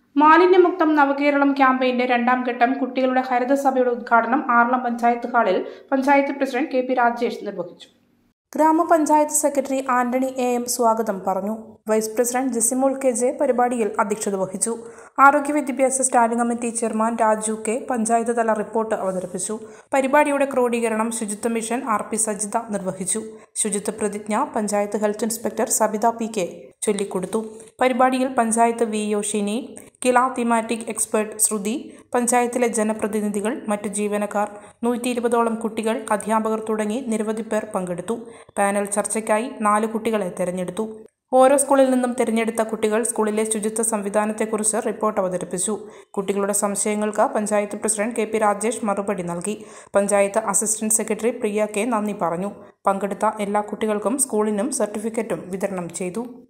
മാലിന്യമുക്തം നവകേരളം ക്യാമ്പയിന്റെ രണ്ടാം ഘട്ടം കുട്ടികളുടെ ഹരിതസഭയുടെ ഉദ്ഘാടനം ആറളം പഞ്ചായത്ത് ഹാളിൽ panchayat president K P Rajesh നിർവഹിച്ചു grama panchayat secretary Antony A M സ്വാഗതം പറഞ്ഞു vice president Jasimol K J പരിപാടിയിൽ അധ്യക്ഷത വഹിച്ചു ആരോഗ്യ വിദ്യാഭ്യാസ standing committee chairman Raju K panchayat തല റിപ്പോർട്ട് അവതരിപ്പിച്ചു പരിപാടിയുടെ ക്രോഡീകരണം ശുചിത്വ മിഷൻ ആർ പി സജിത നിർവഹിച്ചു ശുചിത്വ പ്രതിജ്ഞ panchayat health inspector Sabitha P K ചൊല്ലിക്കൊടുത്തു പരിപാടിയിൽ panchayat V O Shini KILA thematic expert Sruthi പഞ്ചായത്തിലെ ജനപ്രതിനിധികൾ മറ്റു ജീവനക്കാർ നൂറ്റി ഇരുപതോളം കുട്ടികൾ അധ്യാപകർ തുടങ്ങി നിരവധി പേർ പങ്കെടുത്തു പാനൽ ചർച്ചയ്ക്കായി നാല് കുട്ടികളെ തെരഞ്ഞെടുത്തു ഓരോ സ്കൂളിൽ നിന്നും തിരഞ്ഞെടുത്ത കുട്ടികൾ സ്കൂളിലെ ശുചിത്വ സംവിധാനത്തെക്കുറിച്ച് റിപ്പോർട്ട് അവതരിപ്പിച്ചു കുട്ടികളുടെ സംശയങ്ങൾക്ക് panchayat president K P Rajesh മറുപടി നൽകി panchayat assistant secretary Priya K നന്ദി പറഞ്ഞു പങ്കെടുത്ത എല്ലാ കുട്ടികൾക്കും സ്കൂളിനും സർട്ടിഫിക്കറ്റും വിതരണം ചെയ്തു